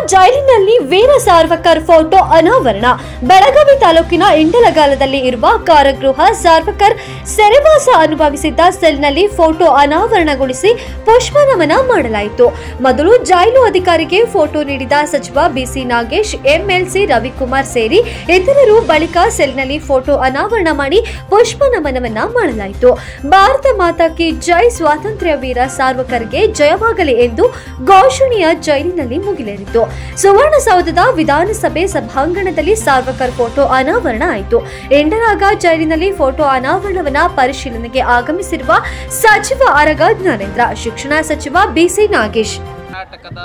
ಜೈಲಿನಲ್ಲಿ ವೀರ ಸಾರ್ವಕರ್ ಫೋಟೋ ಅನಾವರಣ ಬೆಳಗಾವಿ ತಾಲೂಕಿನ ಇಂಡಲಗಾಲದಲ್ಲಿ ಇರುವ ಕಾರಾಗೃಹ ಸಾರ್ವಕರ್ ಸೆರೆವಾಸ ಅನುಭವಿಸಿದ್ದ ಸೆಲ್ನಲ್ಲಿ ಫೋಟೋ ಅನಾವರಣಗೊಳಿಸಿ ಪುಷ್ಪ ನಮನ ಮಾಡಲಾಯಿತು ಮೊದಲು ಜೈಲು ಅಧಿಕಾರಿಗೆ ಫೋಟೋ ನೀಡಿದ ಸಚಿವ ಬಿಸಿ ನಾಗೇಶ್ ಎಂಎಲ್ಸಿ ರವಿಕುಮಾರ್ ಸೇರಿ ಇತರರು ಬಳಿಕ ಸೆಲ್ನಲ್ಲಿ ಫೋಟೋ ಅನಾವರಣ ಮಾಡಿ ಪುಷ್ಪ ನಮನವನ್ನ ಮಾಡಲಾಯಿತು ಭಾರತ ಮಾತಾ ಕಿ ಜೈ ಸ್ವಾತಂತ್ರ್ಯ ವೀರ ಸಾರ್ವಕರ್ಗೆ ಜಯವಾಗಲಿ ಎಂದು ಘೋಷಣೆಯ ಜೈಲಿನಲ್ಲಿ ಮುಗಿಲೇರಿತು ಸುವರ್ಣಸೌಧದ ವಿಧಾನಸಭೆ ಸಭಾಂಗಣದಲ್ಲಿ ಸಾರ್ವಕರ್ ಫೋಟೋ ಅನಾವರಣ ಆಯಿತು ಎಂಡರಾಗ ಜೈಲಿನಲ್ಲಿ ಫೋಟೋ ಅನಾವರಣವನ್ನ ಪರಿಶೀಲನೆಗೆ ಆಗಮಿಸಿರುವ ಸಚಿವ ಆರಗ ಜ್ಞಾನೇಂದ್ರ ಶಿಕ್ಷಣ ಸಚಿವ ಬಿಸಿ ನಾಗೇಶ್ ಕರ್ನಾಟಕದ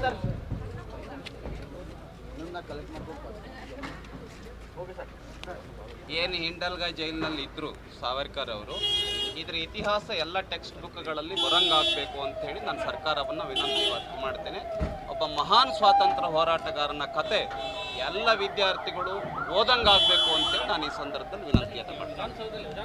ಏನು ಹಿಂಡಲ್ಗ ಜೈಲಿನಲ್ಲಿ ಇದ್ರು ಸಾವರ್ಕರ್ ಅವರು ಇದ್ರ ಇತಿಹಾಸ ಎಲ್ಲ ಟೆಕ್ಸ್ಟ್ ಬುಕ್ಗಳಲ್ಲಿ ಬರಂಗಾಗಬೇಕು ಅಂತ ಹೇಳಿ ನಾನು ಸರ್ಕಾರವನ್ನು ವಿನಂತಿ ಮಾಡ್ತೇನೆ ಒಬ್ಬ ಮಹಾನ್ ಸ್ವಾತಂತ್ರ್ಯ ಹೋರಾಟಗಾರನ ಕತೆ ಎಲ್ಲ ವಿದ್ಯಾರ್ಥಿಗಳು ಓದಂಗಾಗಬೇಕು ಅಂತೇಳಿ ನಾನು ಈ ಸಂದರ್ಭದಲ್ಲಿ ವಿನಂತಿಯನ್ನು ಮಾಡ್ತೇನೆ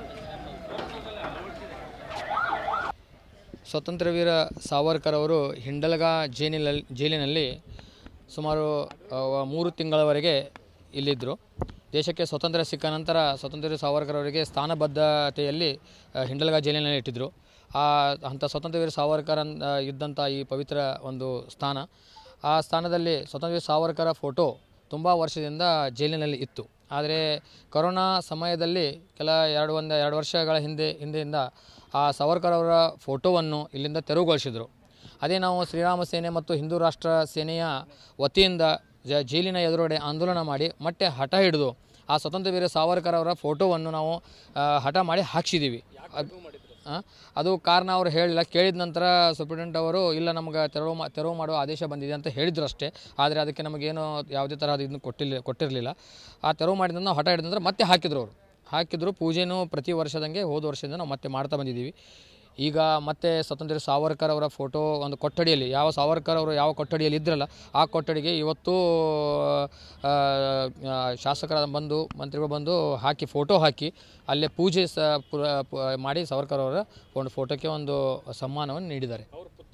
ಸ್ವತಂತ್ರ ವೀರ ಸಾವರ್ಕರ್ ಅವರು ಹಿಂಡಲ್ಗಾ ಜೈಲಿನಲ್ಲಿ ಜೈಲಿನಲ್ಲಿ ಸುಮಾರು ಆ, ಮೂರು ತಿಂಗಳವರೆಗೆ ಇಲ್ಲಿದ್ದರು ದೇಶಕ್ಕೆ ಸ್ವತಂತ್ರ ಸಿಕ್ಕ ನಂತರ ಸ್ವತಂತ್ರ ವೀರ ಸಾವರ್ಕರ್ ಅವರಿಗೆ ಸ್ಥಾನಬದ್ಧತೆಯಲ್ಲಿ ಆ, ಹಿಂಡಲ್ಗಾ ಜೈಲಿನಲ್ಲಿ ಇಟ್ಟಿದ್ದರು ಆ ಅಂಥ ಸ್ವತಂತ್ರ ವೀರ ಸಾವರ್ಕರ್ ಅನ್- ಆ, ಇದ್ದಂಥ ಈ ಪವಿತ್ರ ಒಂದು ಸ್ಥಾನ ಆ ಸ್ಥಾನದಲ್ಲಿ ಸ್ವತಂತ್ರ ವೀರ ಸಾವರ್ಕರ ಫೋಟೋ ತುಂಬ ವರ್ಷದಿಂದ ಜೈಲಿನಲ್ಲಿ ಇತ್ತು ಆದರೆ ಕೊರೋನಾ ಸಮಯದಲ್ಲಿ ಕೆಲ ಎರಡು ಒಂದು ಎರಡು ವರ್ಷಗಳ ಹಿಂದೆ ಹಿಂದೆಯಿಂದ ಆ ಸಾವರ್ಕರ್ ಅವರ ಫೋಟೋವನ್ನು ಇಲ್ಲಿಂದ ತೆರವುಗೊಳಿಸಿದರು ಅದೇ ನಾವು ಶ್ರೀರಾಮ ಸೇನೆ ಮತ್ತು ಹಿಂದೂ ರಾಷ್ಟ್ರ ಸೇನೆಯ ವತಿಯಿಂದ ಜ ಜೈಲಿನ ಎದುರುಗಡೆ ಆಂದೋಲನ ಮಾಡಿ ಮತ್ತೆ ಹಠ ಹಿಡಿದು ಆ ಸ್ವತಂತ್ರ ವೀರ ಸಾವರ್ಕರ್ ಅವರ ಫೋಟೋವನ್ನು ನಾವು ಆ, ಹಠ ಮಾಡಿ ಹಾಕ್ಸಿದ್ದೀವಿ ಅದು ಆ, ಅದು ಕಾರಣ ಅವರು ಹೇಳಿಲ್ಲ ಕೇಳಿದ ನಂತರ ಸೂಪ್ರಿಡೆಂಟ್ ಅವರು ಇಲ್ಲ ನಮ್ಗೆ ತೆರವು ಮಾ ತೆರವು ಮಾಡುವ ಆದೇಶ ಬಂದಿದೆ ಅಂತ ಹೇಳಿದ್ರು ಅಷ್ಟೇ ಆದರೆ ಅದಕ್ಕೆ ನಮಗೇನು ಯಾವುದೇ ತರಹದ ಇದನ್ನು ಕೊಟ್ಟಿಲ್ಲ ಕೊಟ್ಟಿರಲಿಲ್ಲ ಆ ತೆರವು ಮಾಡಿದ ನಾವು ಹಠ ಹಿಡಿದ ನಂತರ ಮತ್ತೆ ಹಾಕಿದ್ರು ಅವರು ಹಾಕಿದ್ರು ಪೂಜೆನೂ ಪ್ರತಿ ವರ್ಷದಂಗೆ ಹೋದ ವರ್ಷದಿಂದ ನಾವು ಮತ್ತೆ ಮಾಡ್ತಾ ಬಂದಿದ್ದೀವಿ ಈಗ ಮತ್ತೆ ಸ್ವತಂತ್ರ ಸಾವರ್ಕರ್ ಅವರ ಫೋಟೋ ಒಂದು ಕೊಠಡಿಯಲ್ಲಿ ಯಾವ ಸಾವರ್ಕರ್ ಅವರು ಯಾವ ಕೊಠಡಿಯಲ್ಲಿ ಇದ್ರಲ್ಲ ಆ ಕೊಠಡಿಗೆ ಇವತ್ತು ಆ, ಆ, ಶಾಸಕರ ಬಂದು ಮಂತ್ರಿಗಳು ಬಂದು ಹಾಕಿ ಫೋಟೋ ಹಾಕಿ ಅಲ್ಲೇ ಪೂಜೆ ಸ ಪು- ಪು- ಮಾಡಿ ಸಾವರ್ಕರ್ ಅವರ ಒಂದು ಫೋಟೋಕ್ಕೆ ಒಂದು ಸನ್ಮಾನವನ್ನು ನೀಡಿದ್ದಾರೆ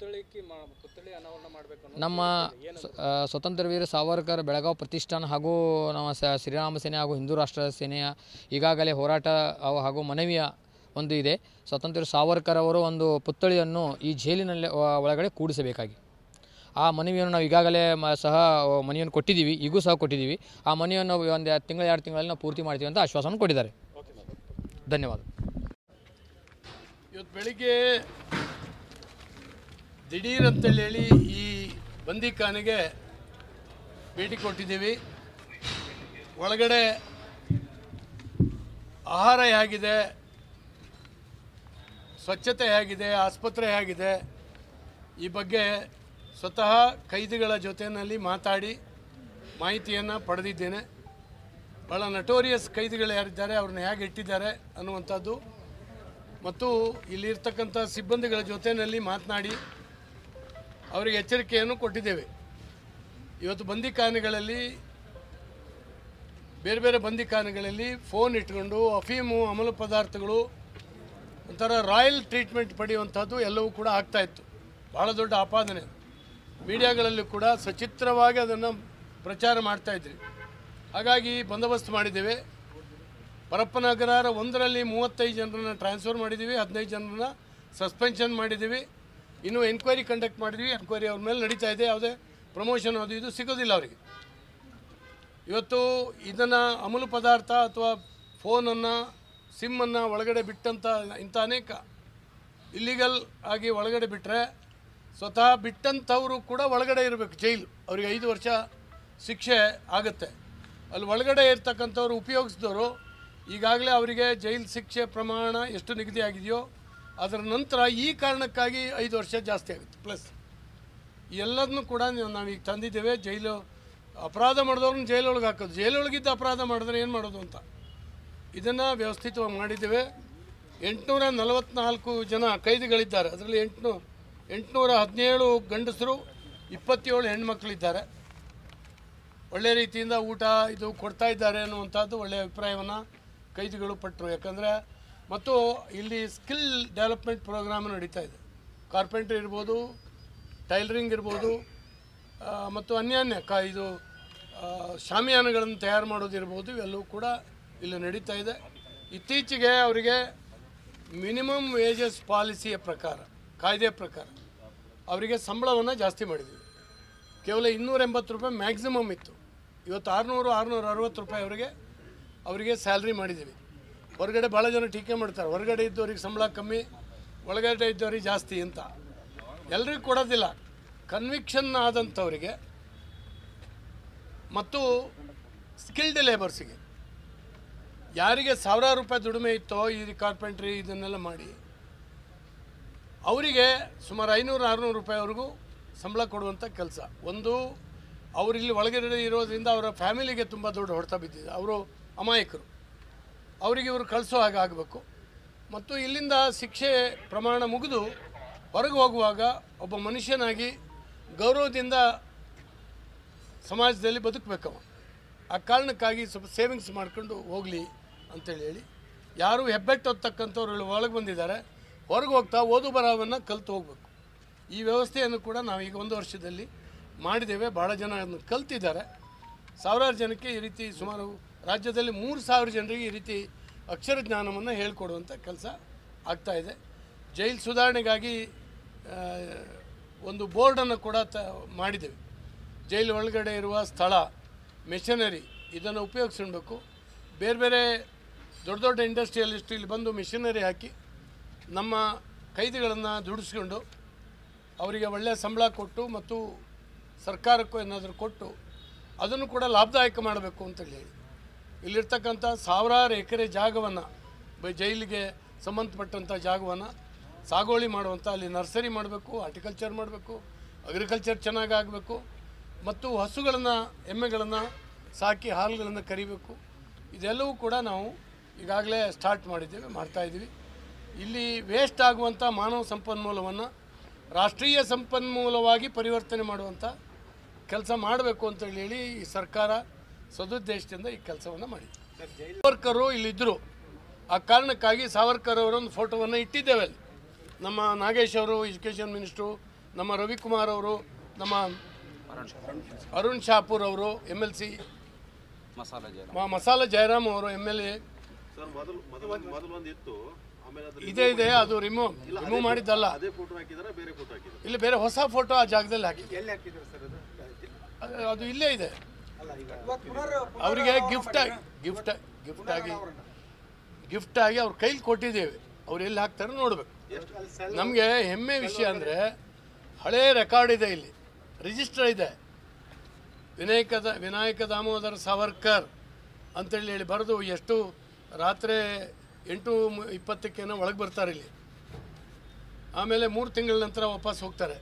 ನಮ್ಮ ಸ- ಆ, ಸ್ವತಂತ್ರ ವೀರ ಸಾವರ್ಕರ್ ಬೆಳಗಾವಿ ಪ್ರತಿಷ್ಠಾನ ಹಾಗೂ ನಮ್ಮ ಸ ಶ್ರೀರಾಮ ಸೇನೆ ಹಾಗೂ ಹಿಂದೂ ರಾಷ್ಟ್ರ ಸೇನೆಯ ಈಗಾಗಲೇ ಹೋರಾಟ ಅವ- ಹಾಗೂ ಮನವಿಯ ಒಂದು ಇದೆ ಸ್ವತಂತ್ರ ಸಾವರ್ಕರ್ ಅವರು ಒಂದು ಪುತ್ಥಳಿಯನ್ನು ಈ ಜೈಲಿನಲ್ಲಿ ಒ- ಒಳಗಡೆ ಕೂಡಿಸಬೇಕಾಗಿ ಆ ಮನವಿಯನ್ನು ನಾವು ಈಗಾಗಲೇ ಮ ಸಹ ಮನವಿಯನ್ನು ಕೊಟ್ಟಿದ್ದೀವಿ ಈಗೂ ಸಹ ಕೊಟ್ಟಿದ್ದೀವಿ ಆ ಮನವಿಯನ್ನು ಒಂದು ತಿಂಗಳ ಎರಡು ತಿಂಗಳಲ್ಲಿ ನಾವು ಪೂರ್ತಿ ಮಾಡ್ತೀವಿ ಅಂತ ಆಶ್ವಾಸನ ಕೊಟ್ಟಿದ್ದಾರೆ ಧನ್ಯವಾದ ಇವತ್ತು ಬೆಳಿಗ್ಗೆ ದಿಢೀರ್ ಅಂತೇಳಿ ಹೇಳಿ ಈ ಬಂದಿಖಾನೆಗೆ ಭೇಟಿ ಕೊಟ್ಟಿದ್ದೀವಿ ಒಳಗಡೆ ಆಹಾರ ಹೇಗಿದೆ ಸ್ವಚ್ಛತೆ ಹೇಗಿದೆ ಆಸ್ಪತ್ರೆ ಹೇಗಿದೆ ಈ ಬಗ್ಗೆ ಸ್ವತಃ ಕೈದಿಗಳ ಜೊತೆಯಲ್ಲಿ ಮಾತಾಡಿ ಮಾಹಿತಿಯನ್ನು ಪಡೆದಿದ್ದೇನೆ ಭಾಳ ನಟೋರಿಯಸ್ ಕೈದಿಗಳು ಯಾರಿದ್ದಾರೆ ಅವ್ರನ್ನ ಹೇಗೆ ಇಟ್ಟಿದ್ದಾರೆ ಅನ್ನುವಂಥದ್ದು ಮತ್ತು ಇಲ್ಲಿರ್ತಕ್ಕಂಥ ಸಿಬ್ಬಂದಿಗಳ ಜೊತೆಯಲ್ಲಿ ಮಾತನಾಡಿ ಅವರಿಗೆ ಎಚ್ಚರಿಕೆಯನ್ನು ಕೊಟ್ಟಿದ್ದೇವೆ ಇವತ್ತು ಬಂದಿಖಾನೆಗಳಲ್ಲಿ ಬೇರೆ ಬೇರೆ ಬಂದಿಖಾನೆಗಳಲ್ಲಿ ಫೋನ್ ಇಟ್ಕೊಂಡು ಅಫೀಮು ಅಮಲು ಪದಾರ್ಥಗಳು ಒಂಥರ ರಾಯಲ್ ಟ್ರೀಟ್ಮೆಂಟ್ ಪಡೆಯುವಂಥದ್ದು ಎಲ್ಲವೂ ಕೂಡ ಆಗ್ತಾ ಇತ್ತು ಭಾಳ ದೊಡ್ಡ ಆಪಾದನೆ ಮೀಡಿಯಾಗಳಲ್ಲೂ ಕೂಡ ಸಚಿತ್ರವಾಗಿ ಅದನ್ನು ಪ್ರಚಾರ ಮಾಡ್ತಾ ಇದ್ರಿ ಹಾಗಾಗಿ ಬಂದೋಬಸ್ತ್ ಮಾಡಿದ್ದೇವೆ ಪರಪ್ಪನಗರ ಒಂದರಲ್ಲಿ ಮೂವತ್ತೈದು ಜನರನ್ನ ಟ್ರಾನ್ಸ್ಫರ್ ಮಾಡಿದ್ದೀವಿ ಹದಿನೈದು ಜನರನ್ನ ಸಸ್ಪೆನ್ಷನ್ ಮಾಡಿದ್ದೀವಿ ಇನ್ನೂ ಎನ್ಕ್ವೈರಿ ಕಂಡಕ್ಟ್ ಮಾಡಿದ್ವಿ ಎನ್ಕ್ವೈರಿ ಅವ್ರ ಮೇಲೆ ನಡೀತಾ ಇದೆ ಯಾವುದೇ ಪ್ರಮೋಷನ್ ಅದು ಇದು ಸಿಗೋದಿಲ್ಲ ಅವರಿಗೆ ಇವತ್ತು ಇದನ್ನು ಅಮಲು ಪದಾರ್ಥ ಅಥವಾ ಫೋನನ್ನು ಸಿಮ್ಮನ್ನು ಒಳಗಡೆ ಬಿಟ್ಟಂಥ ಇಂಥ ಅನೇಕ ಇಲ್ಲಿಗಲ್ ಆಗಿ ಒಳಗಡೆ ಬಿಟ್ಟರೆ ಸ್ವತಃ ಬಿಟ್ಟಂಥವರು ಕೂಡ ಒಳಗಡೆ ಇರಬೇಕು ಜೈಲು ಅವ್ರಿಗೆ ಐದು ವರ್ಷ ಶಿಕ್ಷೆ ಆಗುತ್ತೆ ಅಲ್ಲಿ ಒಳಗಡೆ ಇರ್ತಕ್ಕಂಥವ್ರು ಉಪಯೋಗಿಸಿದವರು ಈಗಾಗಲೇ ಅವರಿಗೆ ಜೈಲು ಶಿಕ್ಷೆ ಪ್ರಮಾಣ ಎಷ್ಟು ನಿಗದಿ ಆಗಿದೆಯೋ ಅದರ ನಂತರ ಈ ಕಾರಣಕ್ಕಾಗಿ ಐದು ವರ್ಷ ಜಾಸ್ತಿ ಆಗುತ್ತೆ ಪ್ಲಸ್ ಎಲ್ಲದನ್ನು ಕೂಡ ನೀವು ನಾವೀಗ ತಂದಿದ್ದೇವೆ ಜೈಲು ಅಪರಾಧ ಮಾಡಿದವ್ರನ್ನ ಜೈಲೊಳಗೆ ಹಾಕೋದು ಜೈಲೊಳಗಿದ್ದ ಅಪರಾಧ ಮಾಡಿದ್ರೆ ಏನು ಮಾಡೋದು ಅಂತ ಇದನ್ನು ವ್ಯವಸ್ಥಿತವಾಗಿ ಮಾಡಿದ್ದೇವೆ ಎಂಟುನೂರ ನಲವತ್ನಾಲ್ಕು ಜನ ಕೈದಿಗಳಿದ್ದಾರೆ ಅದರಲ್ಲಿ ಎಂಟುನೂರು ಎಂಟುನೂರ ಹದಿನೇಳು ಗಂಡಸರು ಇಪ್ಪತ್ತೇಳು ಹೆಣ್ಮಕ್ಳಿದ್ದಾರೆ ಒಳ್ಳೆ ರೀತಿಯಿಂದ ಊಟ ಇದು ಕೊಡ್ತಾ ಇದ್ದಾರೆ ಅನ್ನುವಂಥದ್ದು ಒಳ್ಳೆಯ ಅಭಿಪ್ರಾಯವನ್ನು ಕೈದಿಗಳು ಪಟ್ಟರು ಯಾಕಂದರೆ ಮತ್ತು ಇಲ್ಲಿ ಸ್ಕಿಲ್ ಡೆವಲಪ್ಮೆಂಟ್ ಪ್ರೋಗ್ರಾಮ್ ನಡೀತಾ ಇದೆ ಕಾರ್ಪೆಂಟ್ರ್ ಇರ್ಬೋದು ಟೈಲರಿಂಗ್ ಇರ್ಬೋದು ಆ, ಮತ್ತು ಅನ್ಯಾನ್ಯ ಕ ಇದು ಆ, ಶಾಮಿಯಾನಗಳನ್ನು ತಯಾರು ಮಾಡೋದಿರ್ಬೋದು ಇವೆಲ್ಲವೂ ಕೂಡ ಇಲ್ಲಿ ನಡೀತಾ ಇದೆ ಇತ್ತೀಚೆಗೆ ಅವರಿಗೆ ಮಿನಿಮಮ್ ವೇಜಸ್ ಪಾಲಿಸಿಯ ಪ್ರಕಾರ ಕಾಯ್ದೆ ಪ್ರಕಾರ ಅವರಿಗೆ ಸಂಬಳವನ್ನು ಜಾಸ್ತಿ ಮಾಡಿದ್ದೀವಿ ಕೇವಲ ಇನ್ನೂರ ಎಂಬತ್ತು ರೂಪಾಯಿ ಮ್ಯಾಕ್ಸಿಮಮ್ ಇತ್ತು ಇವತ್ತು ಆರುನೂರು ಆರುನೂರ ಅರವತ್ತು ರೂಪಾಯಿ ಅವರಿಗೆ ಅವರಿಗೆ ಸ್ಯಾಲ್ರಿ ಮಾಡಿದ್ದೀವಿ ಹೊರಗಡೆ ಭಾಳ ಜನ ಟೀಕೆ ಮಾಡ್ತಾರೆ ಹೊರಗಡೆ ಇದ್ದವ್ರಿಗೆ ಸಂಬಳ ಕಮ್ಮಿ ಒಳಗಡೆ ಇದ್ದವ್ರಿಗೆ ಜಾಸ್ತಿ ಅಂತ ಎಲ್ರಿಗೂ ಕೊಡೋದಿಲ್ಲ ಕನ್ವಿಕ್ಷನ್ ಆದಂಥವರಿಗೆ ಮತ್ತು ಸ್ಕಿಲ್ಡ್ ಲೇಬರ್ಸಿಗೆ ಯಾರಿಗೆ ಸಾವಿರಾರು ರೂಪಾಯಿ ದುಡಿಮೆ ಇತ್ತೋ ಈ ಕಾರ್ಪೆಂಟ್ರಿ ಇದನ್ನೆಲ್ಲ ಮಾಡಿ ಅವರಿಗೆ ಸುಮಾರು ಐನೂರು ಆರುನೂರು ರೂಪಾಯಿವರೆಗೂ ಸಂಬಳ ಕೊಡುವಂಥ ಕೆಲಸ ಒಂದು ಅವರಿಲ್ಲಿ ಒಳಗಡೆ ಇರೋದ್ರಿಂದ ಅವರ ಫ್ಯಾಮಿಲಿಗೆ ತುಂಬ ದೊಡ್ಡ ಹೊಡೆತ ಬಿದ್ದಿದೆ ಅವರು ಅಮಾಯಕರು ಅವರಿಗೆ ಇವರು ಕಳಿಸೋ ಹಾಗೆ ಆಗಬೇಕು ಮತ್ತು ಇಲ್ಲಿಂದ ಶಿಕ್ಷೆ ಪ್ರಮಾಣ ಮುಗಿದು ಹೊರಗೆ ಹೋಗುವಾಗ ಒಬ್ಬ ಮನುಷ್ಯನಾಗಿ ಗೌರವದಿಂದ ಸಮಾಜದಲ್ಲಿ ಬದುಕಬೇಕವ ಆ ಕಾರಣಕ್ಕಾಗಿ ಸ್ವಲ್ಪ ಸೇವಿಂಗ್ಸ್ ಮಾಡ್ಕೊಂಡು ಹೋಗಲಿ ಅಂತೇಳಿ ಹೇಳಿ ಯಾರು ಹೆಬ್ಬೆಟ್ಟು ಹೊತ್ತಕ್ಕಂಥವ್ರು ಇಲ್ಲಿ ಒಳಗೆ ಬಂದಿದ್ದಾರೆ ಹೊರಗೆ ಹೋಗ್ತಾ ಓದು ಬರಹವನ್ನು ಕಲಿತು ಹೋಗಬೇಕು ಈ ವ್ಯವಸ್ಥೆಯನ್ನು ಕೂಡ ನಾವು ಈಗ ಒಂದು ವರ್ಷದಲ್ಲಿ ಮಾಡಿದ್ದೇವೆ ಭಾಳ ಜನ ಅದನ್ನು ಕಲ್ತಿದ್ದಾರೆ ಸಾವಿರಾರು ಜನಕ್ಕೆ ಈ ರೀತಿ ಸುಮಾರು ರಾಜ್ಯದಲ್ಲಿ ಮೂರು ಸಾವಿರ ಜನರಿಗೆ ಈ ರೀತಿ ಅಕ್ಷರ ಜ್ಞಾನವನ್ನು ಹೇಳ್ಕೊಡುವಂಥ ಕೆಲಸ ಆಗ್ತಾ ಇದೆ ಜೈಲು ಸುಧಾರಣೆಗಾಗಿ ಆ, ಒಂದು ಬೋರ್ಡನ್ನು ಕೂಡ ತ ಮಾಡಿದ್ದೇವೆ ಜೈಲು ಒಳಗಡೆ ಇರುವ ಸ್ಥಳ ಮೆಷನರಿ ಇದನ್ನು ಉಪಯೋಗಿಸ್ಕೊಳ್ಬೇಕು ಬೇರೆ ಬೇರೆ ದೊಡ್ಡ ದೊಡ್ಡ ಇಂಡಸ್ಟ್ರಿಯಲಿಸ್ಟ್ ಇಲ್ಲಿ ಬಂದು ಮಿಷನರಿ ಹಾಕಿ ನಮ್ಮ ಕೈದಿಗಳನ್ನು ದುಡಿಸ್ಕೊಂಡು ಅವರಿಗೆ ಒಳ್ಳೆಯ ಸಂಬಳ ಕೊಟ್ಟು ಮತ್ತು ಸರ್ಕಾರಕ್ಕೂ ಏನಾದರೂ ಕೊಟ್ಟು ಅದನ್ನು ಕೂಡ ಲಾಭದಾಯಕ ಮಾಡಬೇಕು ಅಂತೇಳಿ ಹೇಳಿ ಇಲ್ಲಿರ್ತಕ್ಕಂಥ ಸಾವಿರಾರು ಎಕರೆ ಜಾಗವನ್ನು ಜೈಲಿಗೆ ಸಂಬಂಧಪಟ್ಟಂಥ ಜಾಗವನ್ನು ಸಾಗುವಳಿ ಮಾಡುವಂಥ ಅಲ್ಲಿ ನರ್ಸರಿ ಮಾಡಬೇಕು ಹಾರ್ಟಿಕಲ್ಚರ್ ಮಾಡಬೇಕು ಅಗ್ರಿಕಲ್ಚರ್ ಚೆನ್ನಾಗಿ ಆಗಬೇಕು ಮತ್ತು ಹಸುಗಳನ್ನು ಎಮ್ಮೆಗಳನ್ನು ಸಾಕಿ ಹಾಲುಗಳನ್ನು ಕರಿಬೇಕು ಇದೆಲ್ಲವೂ ಕೂಡ ನಾವು ಈಗಾಗಲೇ ಸ್ಟಾರ್ಟ್ ಮಾಡಿದ್ದೇವೆ ಮಾಡ್ತಾಯಿದ್ದೀವಿ ಇಲ್ಲಿ ವೇಸ್ಟ್ ಆಗುವಂಥ ಮಾನವ ಸಂಪನ್ಮೂಲವನ್ನು ರಾಷ್ಟ್ರೀಯ ಸಂಪನ್ಮೂಲವಾಗಿ ಪರಿವರ್ತನೆ ಮಾಡುವಂಥ ಕೆಲಸ ಮಾಡಬೇಕು ಅಂತ ಹೇಳಿ ಈ ಸರ್ಕಾರ ಸದುದ್ದೇಶದಿಂದ ಈ ಕೆಲಸವನ್ನು ಮಾಡಿದೆ ಸಾವರ್ಕರು ಇಲ್ಲಿದ್ದರು ಆ ಕಾರಣಕ್ಕಾಗಿ ಸಾವರ್ಕರ್ ಅವರ ಒಂದು ಫೋಟೋವನ್ನು ಇಟ್ಟಿದ್ದೇವೆ ಅಲ್ಲಿ ನಮ್ಮ ನಾಗೇಶ್ ಅವರು ಎಜುಕೇಷನ್ ಮಿನಿಸ್ಟ್ರು ನಮ್ಮ ರವಿಕುಮಾರ್ ಅವರು ನಮ್ಮ ಅರುಣ್ ಶಾಪೂರ್ ಅವರು ಎಮ್ ಎಲ್ ಸಿ ಮಸಾಲ ಜೈಲ ಮಸಾಲ ಜಯರಾಮ್ ಅವರು ಎಮ್ ಎಲ್ ಎ ಸರ್ ಮೊದಲು ಮೊದಲು ಮೊದಲು ಒಂದು ಇತ್ತು ಆಮೇಲೆ ಅದ್ರ ಇದೇ ಇದೆ ಅದು ರಿಮೂವ್ ರಿಮೂವ್ ಮಾಡಿದ್ದಲ್ಲ ಅದೇ ಫೋಟೋ ಹಾಕಿದಾರೆ ಬೇರೆ ಫೋಟೋ ಹಾಕಿದ್ದಾರೆ ಇಲ್ಲಿ ಬೇರೆ ಹೊಸ ಫೋಟೋ ಆ ಜಾಗದಲ್ಲಿ ಹಾಕಿ ಎಲ್ಲಿ ಹಾಕಿದ್ರು ಸರ್ ಅದು ಅದು- ಅದು ಇಲ್ಲೇ ಇದೆ ಅಲ್ಲ ಈಗ ಪುನರ್ ಅವರಿಗೆ ಗಿಫ್ಟ್ ಆಗಿ ಗಿಫ್ಟ್ ಗಿಫ್ಟ್ ಆಗಿ ಗಿಫ್ಟ್ ಆಗಿ ಅವ್ರ ಕೈಲಿ ಕೊಟ್ಟಿದ್ದೇವೆ ಅವ್ರು ಎಲ್ಲಿ ಹಾಕ್ತಾರೆ ನೋಡ್ಬೇಕು ಅಲ್ಲಿ ಸೆಲ್ ನಮಗೆ ಹೆಮ್ಮೆ ವಿಷಯ ಅಂದರೆ ಹಳೇ ರೆಕಾರ್ಡ್ ಇದೆ ಇಲ್ಲಿ ರಿಜಿಸ್ಟರ್ ಇದೆ ವಿನಾಯಕ ದ- ವಿನಾಯಕ ದಾಮೋದರ ಸಾವರ್ಕರ್ ಅಂತೇಳಿ ಹೇಳಿ ಬರೆದು ಎಷ್ಟು ರಾತ್ರಿ ಎಂಟು ಮು- ಇಪ್ಪತ್ತಕ್ಕೇನೋ ಒಳಗೆ ಬರ್ತಾರೆ ಇಲ್ಲಿ ಆಮೇಲೆ ಮೂರು ತಿಂಗಳ ನಂತರ ವಾಪಸ್ ಹೋಗ್ತಾರೆ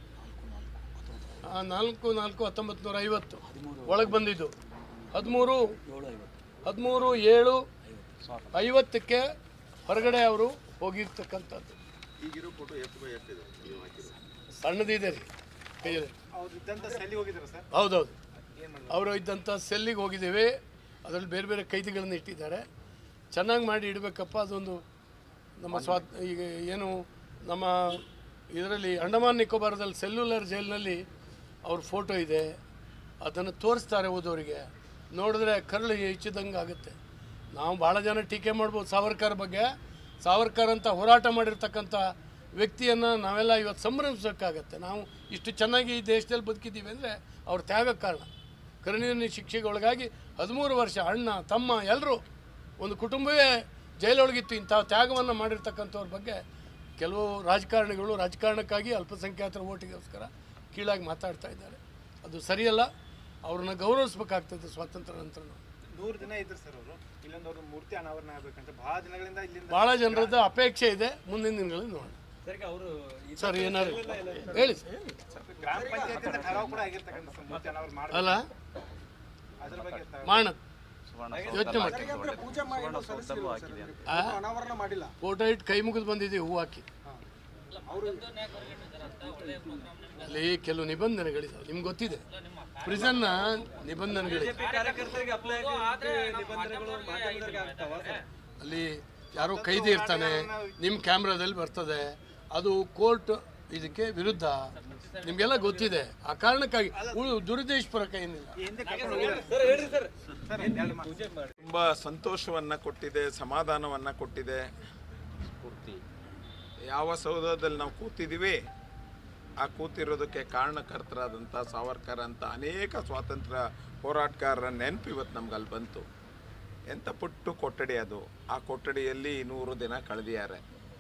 ಆ, ನಾಲ್ಕು ನಾಲ್ಕು ಹತ್ತೊಂಬತ್ತು ನೂರ ಐವತ್ತು ಒಳಗೆ ಬಂದಿದ್ದು ಹದಿಮೂರು ಹದಿಮೂರು ಏಳು ಐವತ್ತಕ್ಕೆ ಹೊರಗಡೆ ಅವರು ಹೋಗಿರ್ತಕ್ಕಂಥದ್ದು ಈಗಿರೋ ಫೋಟೋ ಎಷ್ಟು ಬೈ ಎಷ್ಟಿದೆ ನೀವು ಹಾಕಿರೋದು ಸಣ್ಣದಿದೆ ರೀ ಕೈಯಲ್ಲಿ ಅವ್ರು ಇದ್ದಂತ ಸೆಲ್ಲಿಗೆ ಹೋಗಿದ್ರು ಸರ್ ಹೌದೌದು ಅವರು ಇದ್ದಂಥ ಸೆಲ್ಲಿಗೆ ಹೋಗಿದ್ದೇವೆ ಅದರಲ್ಲಿ ಬೇರೆ ಬೇರೆ ಕೈದಿಗಳನ್ನು ಇಟ್ಟಿದ್ದಾರೆ ಚೆನ್ನಾಗಿ ಮಾಡಿ ಇಡಬೇಕಪ್ಪ ಅದೊಂದು ನಮ್ಮ ಸ್ವಾ ಈಗ ಏನು ನಮ್ಮ ಇದರಲ್ಲಿ ಅಂಡಮಾನ್ ನಿಕೋಬಾರದಲ್ಲಿ ಸೆಲ್ಯುಲರ್ ಜೈಲಿನಲ್ಲಿ ಅವ್ರ ಫೋಟೋ ಇದೆ ಅದನ್ನು ತೋರಿಸ್ತಾರೆ ಓದೋರಿಗೆ ನೋಡಿದ್ರೆ ಕರಳು ಹೆಚ್ಚಿದಂಗೆ ಆಗುತ್ತೆ ನಾವು ಭಾಳ ಜನ ಟೀಕೆ ಮಾಡ್ಬೋದು ಸಾವರ್ಕರ್ ಬಗ್ಗೆ ಸಾವರ್ಕರ್ ಅಂತ ಹೋರಾಟ ಮಾಡಿರ್ತಕ್ಕಂಥ ವ್ಯಕ್ತಿಯನ್ನು ನಾವೆಲ್ಲ ಇವತ್ತು ಸಂಭ್ರಮಿಸೋಕ್ಕಾಗತ್ತೆ ನಾವು ಇಷ್ಟು ಚೆನ್ನಾಗಿ ಈ ದೇಶದಲ್ಲಿ ಬದುಕಿದ್ದೀವಿ ಅಂದರೆ ಅವ್ರ ತ್ಯಾಗ ಕಾರಣ ಕರುಣಿನ ಶಿಕ್ಷೆಗೆ ಒಳಗಾಗಿ ಹದಿಮೂರು ವರ್ಷ ಅಣ್ಣ ತಮ್ಮ ಎಲ್ಲರೂ ಒಂದು ಕುಟುಂಬವೇ ಜೈಲೊಳಗಿತ್ತು ಇಂಥ ತ್ಯಾಗವನ್ನು ಮಾಡಿರ್ತಕ್ಕಂಥವ್ರ ಬಗ್ಗೆ ಕೆಲವು ರಾಜಕಾರಣಿಗಳು ರಾಜಕಾರಣಕ್ಕಾಗಿ ಅಲ್ಪಸಂಖ್ಯಾತರ ಓಟಿಗೋಸ್ಕರ ಕೀಳಾಗಿ ಮಾತಾಡ್ತಾ ಇದ್ದಾರೆ ಅದು ಸರಿಯಲ್ಲ ಅವ್ರನ್ನ ಗೌರವಿಸ್ಬೇಕಾಗ್ತದೆ ಸ್ವಾತಂತ್ರ್ಯ ನಂತರ ನೂರು ದಿನ ಇದ್ರು ಸರ್ ಅವರು ಇಲ್ಲೊಂದು ಅವ್ರ ಮೂರ್ತಿ ಅನಾವರಣ ಆಗ್ಬೇಕಂತ ಬಹಳ ದಿನಗಳಿಂದ ಇಲ್ಲಿಂದ ಭಾಳ ಜನರದ್ದು ಅಪೇಕ್ಷೆ ಇದೆ ಮುಂದಿನ ದಿನಗಳಲ್ಲಿ ನೋಡೋಣ ಸರ್ ಏನಾರು ಹೇಳಿ ಸರ್ ಗ್ರಾಮ ಪಂಚಾಯತಿಯಿಂದ ಠರಾವ್ ಕೂಡ ಆಗಿರ್ತಕ್ಕಂಥ ಸರ್ ಮೂರ್ತಿ ಅನಾವರಣ ಮಾಡಿ ಅಲ್ಲ ಅದ್ರ ಬಗ್ಗೆ ತ- ಮಾಡೋಣ ಯೋಚನೆ ಮಾಡಿ ಪೂಜೆ ಮಾಡಿ ಆ? ಅನಾವರಣ ಮಾಡಿಲ್ಲ ಫೋಟೋ ಇಟ್ಟು ಕೈ ಮುಗಿದು ಬಂದಿದ್ದೀವಿ ಹೂ ಹಾಕಿ ಅಲ್ಲಿ ಕೆಲವು ನಿಬಂಧನೆಗಳಿದಾವೆ ನಿಮ್ಗೆ ಗೊತ್ತಿದೆ ಪ್ರಿಸನ್ನ ನಿಬಂಧನೆಗಳಿದೆ ಅಲ್ಲಿ ಯಾರೋ ಕೈದಿ ಇರ್ತಾನೆ ನಿಮ್ಮ ಕ್ಯಾಮ್ರಾದಲ್ಲಿ ಬರ್ತದೆ ಅದು ಕೋರ್ಟ್ ಇದಕ್ಕೆ ವಿರುದ್ಧ ನಿಮಗೆಲ್ಲ ಗೊತ್ತಿದೆ ಆ ಕಾರಣಕ್ಕಾಗಿ ಉಳು ದುರುದ್ದೇಶಪೂರ್ವಕ ಏನಿಲ್ಲ ಹಿಂದೆ ಕರ್ಕೊಂಡು ಹೋಗಿದ್ದಾರೆ ಸರ್ ಎರಡು ಮಾತು. ತುಂಬ ಸಂತೋಷವನ್ನು ಕೊಟ್ಟಿದೆ ಸಮಾಧಾನವನ್ನು ಕೊಟ್ಟಿದೆ ಯಾವ ಸೌಧದಲ್ಲಿ ನಾವು ಕೂತಿದ್ದೀವಿ ಆ ಕೂತಿರೋದಕ್ಕೆ ಕಾರಣಕರ್ತರಾದಂಥ ಸಾವರ್ಕರ್ ಅಂತ ಅನೇಕ ಸ್ವಾತಂತ್ರ್ಯ ಹೋರಾಟಗಾರರ ನೆನಪು ಇವತ್ತು ನಮ್ಗೆ ಅಲ್ಲಿ ಬಂತು ಎಂಥ ಪುಟ್ಟು ಕೊಠಡಿ ಅದು ಆ ಕೊಠಡಿಯಲ್ಲಿ ನೂರು ದಿನ ಕಳೆದಿದ್ದಾರೆ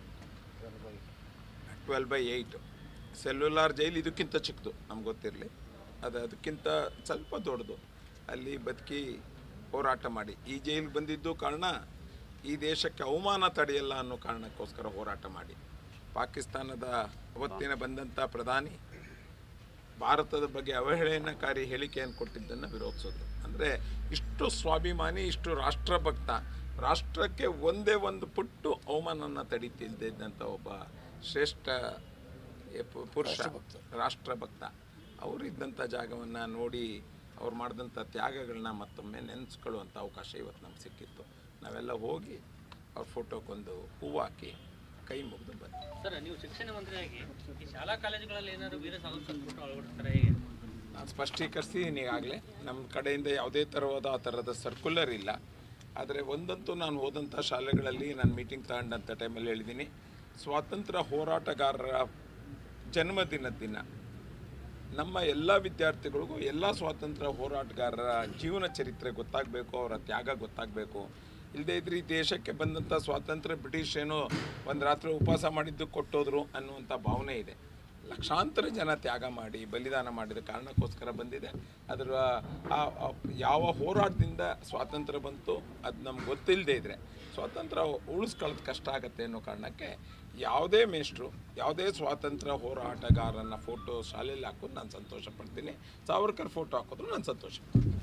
twelve by eight cellular jail ಇದಕ್ಕಿಂತ ಚಿಕ್ಕದು ನಮ್ಗೆ ಗೊತ್ತಿರಲಿ ಅದು ಅದಕ್ಕಿಂತ ಸ್ವಲ್ಪ ದೊಡ್ಡದು ಅಲ್ಲಿ ಬದುಕಿ ಹೋರಾಟ ಮಾಡಿ ಈ ಜೈಲಿಗೆ ಬಂದಿದ್ದು ಕಾರಣ ಈ ದೇಶಕ್ಕೆ ಅವಮಾನ ತಡೆಯಲ್ಲ ಅನ್ನೋ ಕಾರಣಕ್ಕೋಸ್ಕರ ಹೋರಾಟ ಮಾಡಿ ಪಾಕಿಸ್ತಾನದ ಅವತ್ತಿನ ಬಂದಂಥ ಪ್ರಧಾನಿ ಭಾರತದ ಬಗ್ಗೆ ಅವಹೇಳನಕಾರಿ ಹೇಳಿಕೆಯನ್ನು ಕೊಟ್ಟಿದ್ದನ್ನು ವಿರೋಧಿಸೋದು ಅಂದರೆ ಇಷ್ಟು ಸ್ವಾಭಿಮಾನಿ ಇಷ್ಟು ರಾಷ್ಟ್ರಭಕ್ತ ರಾಷ್ಟ್ರಕ್ಕೆ ಒಂದೇ ಒಂದು ಪುಟ್ಟು ಅವಮಾನನ ತಡೀತಿಲ್ದೇ ಇದ್ದಂಥ ಒಬ್ಬ ಶ್ರೇಷ್ಠ ಎ- ಪು- ಪುರುಷ ರಾಷ್ಟ್ರಭಕ್ತ ಅವರು ಇದ್ದಂಥ ಜಾಗವನ್ನು ನೋಡಿ ಅವ್ರು ಮಾಡಿದಂಥ ತ್ಯಾಗಗಳನ್ನ ಮತ್ತೊಮ್ಮೆ ನೆನೆಸ್ಕೊಳ್ಳುವಂಥ ಅವಕಾಶ ಇವತ್ತು ನಮ್ಗೆ ಸಿಕ್ಕಿತ್ತು ನಾವೆಲ್ಲ ಹೋಗಿ ಅವ್ರ ಫೋಟೋಕ್ಕೊಂದು ಹೂವು ಹಾಕಿ ಕೈ ಮುಗಿದು ಬಂದ್ವಿ ಸರ್ ನೀವು ಶಿಕ್ಷಣ ಮಂತ್ರಿಯಾಗಿ ಈ ಶಾಲಾ ಕಾಲೇಜುಗಳಲ್ಲಿ ಏನಾದ್ರು ವೀರ ಸಾವರ್ಕರ್ ಫೋಟೋ ಅಳವಡಿಸ್ತಾರೆ ಹೇಗೆ ನಾನು ಸ್ಪಷ್ಟೀಕರಿಸಿದ್ದೀನಿ ಈಗಾಗಲೇ ನಮ್ಮ ಕಡೆಯಿಂದ ಯಾವುದೇ ಥರವಾದ ಆ ಥರದ ಸರ್ಕ್ಯುಲರ್ ಇಲ್ಲ ಆದರೆ ಒಂದಂತೂ ನಾನು ಹೋದಂಥ ಶಾಲೆಗಳಲ್ಲಿ ನಾನು ಮೀಟಿಂಗ್ ತಗೊಂಡಂಥ ಟೈಮಲ್ಲಿ ಹೇಳಿದ್ದೀನಿ ಸ್ವಾತಂತ್ರ್ಯ ಹೋರಾಟಗಾರರ ಜನ್ಮದಿನದ ದಿನ ನಮ್ಮ ಎಲ್ಲ ವಿದ್ಯಾರ್ಥಿಗಳಿಗೂ ಎಲ್ಲ ಸ್ವಾತಂತ್ರ್ಯ ಹೋರಾಟಗಾರರ ಜೀವನ ಚರಿತ್ರೆ ಗೊತ್ತಾಗಬೇಕು ಅವರ ತ್ಯಾಗ ಗೊತ್ತಾಗಬೇಕು ಇಲ್ಲದೇ ಇದ್ರೆ ಈ ದೇಶಕ್ಕೆ ಬಂದಂಥ ಸ್ವಾತಂತ್ರ್ಯ ಬ್ರಿಟಿಷ್ ಏನೋ ಒಂದು ರಾತ್ರಿ ಉಪವಾಸ ಮಾಡಿದ್ದು ಕೊಟ್ಟೋದ್ರು ಅನ್ನುವಂಥ ಭಾವನೆ ಇದೆ ಲಕ್ಷಾಂತರ ಜನ ತ್ಯಾಗ ಮಾಡಿ ಬಲಿದಾನ ಮಾಡಿದ ಕಾರಣಕ್ಕೋಸ್ಕರ ಬಂದಿದೆ ಅದರ ಆ- ಆ ಯಾವ ಹೋರಾಟದಿಂದ ಸ್ವಾತಂತ್ರ್ಯ ಬಂತು ಅದು ನಮ್ಗೆ ಗೊತ್ತಿಲ್ಲದೆ ಇದ್ದರೆ ಸ್ವಾತಂತ್ರ್ಯ ಉಳಿಸ್ಕೊಳ್ಳೋದು ಕಷ್ಟ ಆಗುತ್ತೆ ಅನ್ನೋ ಕಾರಣಕ್ಕೆ ಯಾವುದೇ ಮೇಷ್ಟ್ರು ಯಾವುದೇ ಸ್ವಾತಂತ್ರ್ಯ ಹೋರಾಟಗಾರನ ಫೋಟೋ ಶಾಲೆಯಲ್ಲಿ ಹಾಕೋದು ನಾನು ಸಂತೋಷ ಪಡ್ತೀನಿ ಸಾವರ್ಕರ್ ಫೋಟೋ ಹಾಕಿದ್ರು ನಾನು ಸಂತೋಷ ಪಡ್ತೀನಿ